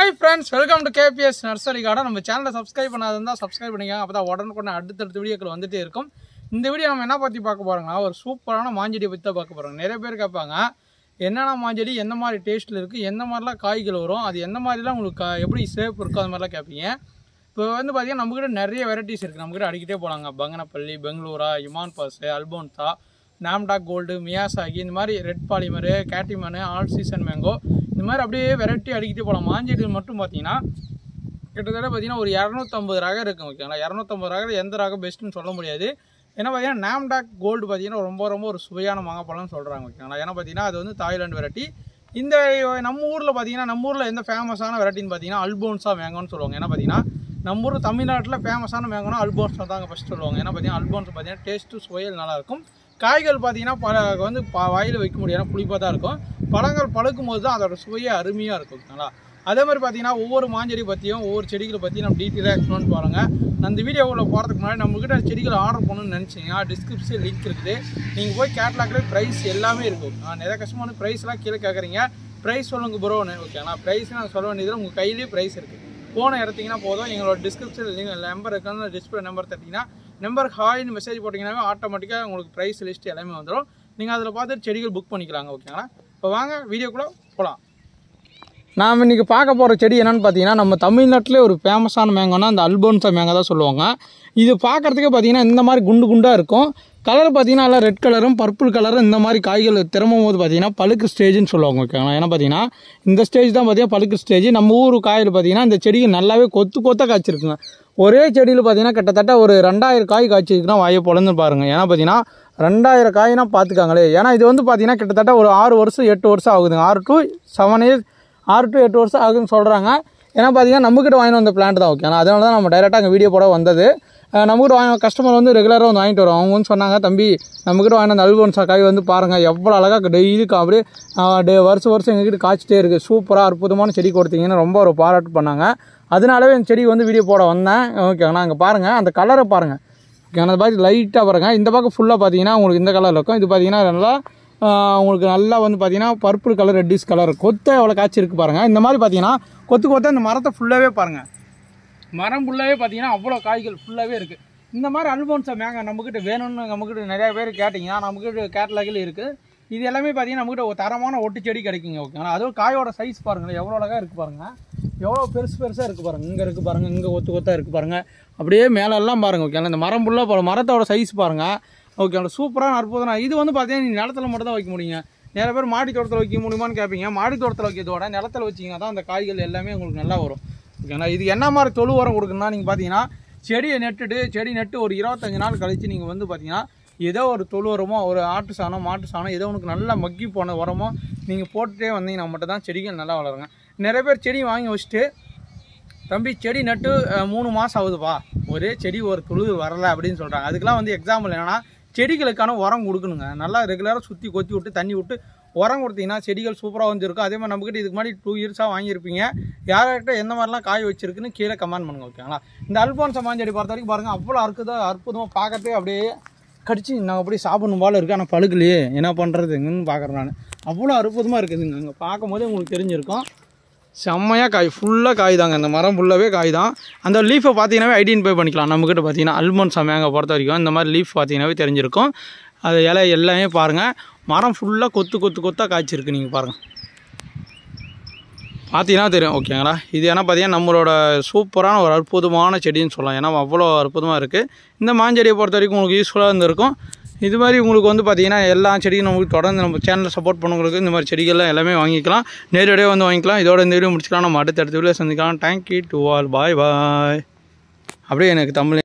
hi friends welcome to KPS nursery garden நம்ம சேனலை subscribe பண்ணாதான் சப்ஸ்கிரைப் பண்ணிக்கோங்க அப்போ தான் உடனுக்குடனே அடுத்தடுத்த வீடியோக்கள் வந்துட்டே இருக்கும் இந்த வீடியோ நம்ம என்ன பற்றி பார்க்க போகிறோங்கன்னா ஒரு சூப்பரான மாஞ்செடியை பற்றி தான் பார்க்க போகிறோம் நிறைய பேர் கேட்பாங்க என்னென்ன மாஞ்செடி எந்த மாதிரி டேஸ்ட்டில் இருக்குது எந்த மாதிரிலாம் காய்கள் வரும் அது எந்த மாதிரிலாம் உங்களுக்கு கா- எப்படி சேஃப் இருக்கும் அது மாதிரிலாம் கேட்பீங்க இப்போ வந்து பார்த்தீங்கன்னா நம்மக்கிட்ட நிறைய வெரைட்டிஸ் இருக்குது நம்மக்கிட்ட அடிக்கிட்டே போகலாங்க பங்கனப்பள்ளி பெங்களூரா இமான் பாஸ் அல்போன்சா நாம்டாக் கோல்டு மியாசாகி இந்த மாதிரி ரெட் பாலிமரு கேட்டிமனு ஆல் சீசன் மேங்கோ இந்த மாதிரி அப்படியே வெரைட்டி அடிக்கிட்டே போகலாம் மாஞ்செடி மட்டும் பார்த்தீங்கன்னா கிட்டத்தட்ட பார்த்தீங்கன்னா ஒரு இரநூத்தம்பது ரகம் இருக்கும் ஓகேங்களா இரநூத்தம்பது ரகம் எந்த ரகம் பெஸ்ட்டுன்னு சொல்ல முடியாது ஏன்னா பார்த்தீங்கன்னா நாம்டாக் கோல்டு பார்த்தீங்கன்னா ரொம்ப ரொம்ப ஒரு சுவையான மாங்காப்பழம்னு சொல்கிறாங்க ஓகேங்களா ஏன்னா பார்த்தீங்கன்னா அது வந்து தாய்லாந்து வெரைட்டி இந்த நம்ம ஊரில் பார்த்தீங்கன்னா நம்ம ஊரில் எந்த ஃபேமஸான வெரைட்டின்னு பார்த்தீங்கன்னா அல்போன்ஸா மேங்கோன்னு சொல்லுவாங்க ஏன்னா பார்த்தீங்கன்னா நம்ம ஊர் தமிழ்நாட்டில் ஃபேமஸான மேங்கோனா அல்போன்ஸ் தாங்க ஃபஸ்ட் சொல்லுவாங்க ஏன்னா பார்த்தீங்கன்னா அல்போன்ஸ் பார்த்தீங்கன்னா டேஸ்ட்டு சுவையல் நல்லாயிருக்கும் காய்கள் பார்த்தீங்கன்னா பல வந்து ப வாயில் வைக்க முடியும் ஏன்னா புளிப்பாக தான் இருக்கும் பழங்கள் பழுக்கும் போது தான் அதோட சுவையே அருமையாக இருக்கும் ஓகேங்களா அதே மாதிரி பார்த்தீங்கன்னா ஒவ்வொரு மாஞ்செடி பற்றியும் ஒவ்வொரு செடிகளை பற்றியும் நம்ம டீட்டெயிலாக எக்ஸ்பிளைன் பாருங்க அந்த வீடியோவில் போகிறதுக்கு முன்னாடி நம்மக்கிட்ட செடிகள் ஆர்டர் பண்ணணும்னு நினச்சிங்கன்னா டிஸ்கிரிப்ஷன் லிங்க் இருக்குது நீங்கள் போய் கேட்லாக்லேயே ப்ரைஸ் எல்லாமே இருக்கும் நான் நிறைய கஷ்டமான ப்ரைஸ்லாம் கீழே கேட்குறீங்க ப்ரைஸ் சொல்லுங்க ப்ரோன்னு ஓகேங்களா ப்ரைஸ் நான் சொல்ல வேண்டியது உங்கள் கையிலேயே ப்ரைஸ் இருக்குது ஃபோனை எடுத்தீங்கன்னா போதும் எங்களோட டிஸ்கிரிப்ஷன் நம்பர் இருக்கான டிஸ்பிளே நம்பர் தட்டிங்கன்னா நம்பர் ஹாய்னு மெசேஜ் போட்டிங்கன்னாவே ஆட்டோமேட்டிக்காக உங்களுக்கு ப்ரைஸ் லிஸ்ட் எல்லாமே வந்துடும் நீங்கள் அதில் பார்த்து செடிகள் புக் பண்ணிக்கலாங்க ஓகேங்களா இப்போ வாங்க வீடியோக்குள்ளே போகலாம் நாம் இன்றைக்கி பார்க்க போகிற செடி என்னென்னு பார்த்தீங்கன்னா நம்ம தமிழ்நாட்டிலே ஒரு ஃபேமஸான மேங்கோனா அந்த அல்போன்சா மேங்கோ தான் சொல்லுவாங்க இது பார்க்குறதுக்கே பார்த்தீங்கன்னா இந்த மாதிரி குண்டு குண்டாக இருக்கும் கலர் பார்த்தீங்கன்னா எல்லாம் ரெட் கலரும் பர்பிள் கலரும் இந்த மாதிரி காய்கள் திரும்பும் போது பார்த்தீங்கன்னா பழுக்கு ஸ்டேஜ்னு சொல்லுவாங்க ஓகேங்களா ஏன்னா பார்த்தீங்கன்னா இந்த ஸ்டேஜ் தான் பார்த்தீங்கன்னா பழுக்கு ஸ்டேஜ் நம்ம ஊர் காயில் பார்த்தீங்கன்னா இந்த செடிக்கு நல்லாவே கொத்து கொத்தாக காய்ச்சிருக்குங்க ஒரே செடியில் பார்த்தீங்கன்னா கிட்டத்தட்ட ஒரு ரெண்டாயிரம் காய் காய்ச்சிருக்குன்னா வாயை பொழந்து பாருங்கள் ஏன்னா பார்த்தீங்கன்னா ரெண்டாயிரம் காய்னா பார்த்துக்காங்களே ஏன்னா இது வந்து பார்த்தீங்கன்னா கிட்டத்தட்ட ஒரு ஆறு வருஷம் எட்டு வருஷம் ஆகுதுங்க ஆறு டு செவன் இயர்ஸ் ஆறு டு எட்டு வருஷம் ஆகுதுன்னு சொல்கிறாங்க ஏன்னா பார்த்தீங்கன்னா நம்மக்கிட்ட வாங்கிட்டு வந்த பிளான்ட் தான் ஓகே அதனால தான் நம்ம டைரெக்டாக அங்கே வீடியோ போட வந்தது அஹ் நம்மக்கிட்ட வாங்க கஸ்டமர் வந்து ரெகுலராக வந்து வாங்கிட்டு வரோம் அவங்க வந்து சொன்னாங்க தம்பி நம்மக்கிட்ட வாங்கின அந்த அல்போன்சா காய் வந்து பாருங்கள் எவ்வளோ அழகாக டெய்லி அப்படியே அஹ், டே வருஷம் வருஷம் எங்ககிட்ட காய்ச்சிட்டே இருக்குது சூப்பராக அற்புதமான செடி கொடுத்தீங்கன்னு ரொம்ப ஒரு பாராட்டு பண்ணாங்க அதனாலவே இந்த செடி வந்து வீடியோ போட வந்தேன் ஓகேங்களா அங்கே பாருங்கள் அந்த கலரை பாருங்கள் அந்த மாதிரி லைட்டாக பாருங்க இந்த பக்கம் ஃபுல்லாக பார்த்தீங்கன்னா உங்களுக்கு இந்த கலர் இருக்கும் இது பார்த்தீங்கன்னா நல்லா ஆஹ், உங்களுக்கு நல்லா வந்து பார்த்தீங்கன்னா பர்பிள் கலர் ரெட்டிஷ் கலர் கொத்தை எவ்வளோ காய்ச்சி இருக்கு பாருங்கள் இந்த மாதிரி பார்த்தீங்கன்னா கொத்து கொத்த இந்த மரத்தை ஃபுல்லாகவே பாருங்கள் மரம் ஃபுல்லாகவே பார்த்தீங்கன்னா அவ்வளோ காய்கள் ஃபுல்லாகவே இருக்குது இந்த மாதிரி அல்போன்ஸா மேங்க நம்மக்கிட்ட வேணும்னு நம்மக்கிட்ட நிறைய பேர் கேட்டிங்கன்னா நம்மக்கிட்ட கேட்டலாகில் இருக்குது இது எல்லாமே பார்த்தீங்கன்னா நம்மக்கிட்ட ஒரு தரமான ஒட்டு செடி கிடைக்குங்க ஓகேங்களா அதுவும் காயோட சைஸ் பாருங்களேன் எவ்வளோ அழகாக இருக்குது பாருங்கள் எவ்வளோ பெருசு பெருசாக இருக்குது பாருங்கள் இங்கே இருக்குது பாருங்கள் இங்கே ஒத்து கொத்தாக இருக்குது பாருங்கள் அப்படியே மேலெல்லாம் பாருங்கள் ஓகேங்களா இந்த மரம் ஃபுல்லாக பாருங்கள் மரத்தோட சைஸ் பாருங்கள் ஓகேங்களா சூப்பரான அற்புதம் இது வந்து பார்த்தீங்கன்னா நீ நிலத்துல மட்டும் தான் வைக்க முடியுங்க நிறைய பேர் மாடி தோட்டத்தில் வைக்க முடியுமான்னு கேட்பீங்க மாடி தோட்டத்தில் வைக்கிறதோட நிலத்துல வச்சிங்கன்னா தான் அந்த காய்கள் எல்லாமே உங்களுக்கு நல்லா வரும் ஓகேங்களா இது என்ன மாதிரி தொழு உரம் கொடுக்கணும்னா நீங்கள் பார்த்தீங்கன்னா செடியை நட்டுட்டு செடி நட்டு ஒரு இருபத்தஞ்சு நாள் கழித்து நீங்கள் வந்து பார்த்தீங்கன்னா ஏதோ ஒரு தொழு உரமோ ஒரு ஆட்டு சாணம் மாட்டு சாணம் ஏதோ உனக்கு நல்லா மக்கி போன உரமோ நீங்கள் போட்டுட்டே வந்தீங்கன்னா மட்டும் தான் செடிகள் நல்லா வளருங்க நிறைய பேர் செடி வாங்கி வச்சுட்டு தம்பி செடி நட்டு அஹ், மூணு மாதம் ஆகுதுப்பா ஒரே செடி ஒரு துளு வரல அப்படின்னு சொல்கிறாங்க அதுக்கெல்லாம் வந்து எக்ஸாம்பிள் என்னன்னா செடிகளுக்கான உரம் கொடுக்கணுங்க நல்லா ரெகுலராக சுற்றி கொத்தி விட்டு தண்ணி விட்டு உரம் கொடுத்தீங்கன்னா செடிகள் சூப்பராக வந்துருக்கும் அதே மாதிரி நம்மக்கிட்ட இதுக்கு முன்னாடி டூ இயர்ஸாக வாங்கியிருப்பீங்க யார்கிட்ட எந்த மாதிரிலாம் காய் வச்சிருக்குன்னு கீழே கமெண்ட் பண்ணுங்க ஓகேங்களா இந்த அல்போன்சா மாஞ்செடி பொறுத்த வரைக்கும் பாருங்கள் அவ்வளோ அற்புதம் அற்புதமாக பார்க்கறதே அப்படியே கடிச்சு நான் அப்படியே சாப்பிடணும் போல இருக்குது ஆனால் பழுக்கலையே என்ன பண்ணுறதுங்கன்னு பார்க்குறேன் நான் அவ்வளோ அற்புதமாக இருக்குதுங்க அங்கே பார்க்கும்போதே உங்களுக்கு தெரிஞ்சிருக்கும் செம்மையாக காய் ஃபுல்லாக காய் தாங்க இந்த மரம் ஃபுல்லாகவே காய் தான் அந்த லீஃபை பார்த்தீங்கன்னாவே ஐடென்டிஃபை பண்ணிக்கலாம் நம்மக்கிட்ட பார்த்தீங்கன்னா அல்மண்ட் சமையாங்க பொறுத்த வரைக்கும் இந்த மாதிரி லீஃப் பார்த்தீங்கன்னாவே தெரிஞ்சிருக்கும் அது இலை எல்லாமே பாருங்கள் மரம் ஃபுல்லாக கொத்து கொத்து கொத்தாக காய்ச்சிருக்கு நீங்கள் பாருங்கள் பார்த்தீங்கன்னா தெரியும் ஓகேங்களா இது ஏன்னா பார்த்தீங்கன்னா நம்மளோட சூப்பரான ஒரு அற்புதமான செடின்னு சொல்லலாம் ஏன்னா அவ்வளோ அற்புதமாக இருக்குது இந்த மாஞ்செடியை பொறுத்த வரைக்கும் உங்களுக்கு யூஸ்ஃபுல்லாக இருந்திருக்கும் இது மாதிரி உங்களுக்கு வந்து பார்த்தீங்கன்னா எல்லா செடியும் நமக்கு தொடர்ந்து நம்ம சேனலில் சப்போர்ட் பண்ணவங்களுக்கு இந்த மாதிரி செடிகள்லாம் எல்லாமே வாங்கிக்கலாம் நேரடியாக வந்து வாங்கிக்கலாம் இதோட இந்த வீடியோ முடிச்சுக்கலாம் நம்ம அடுத்த அடுத்த வீடியோ சந்திக்கலாம் thank you to all bye bye அப்படியே எனக்கு தமிழ்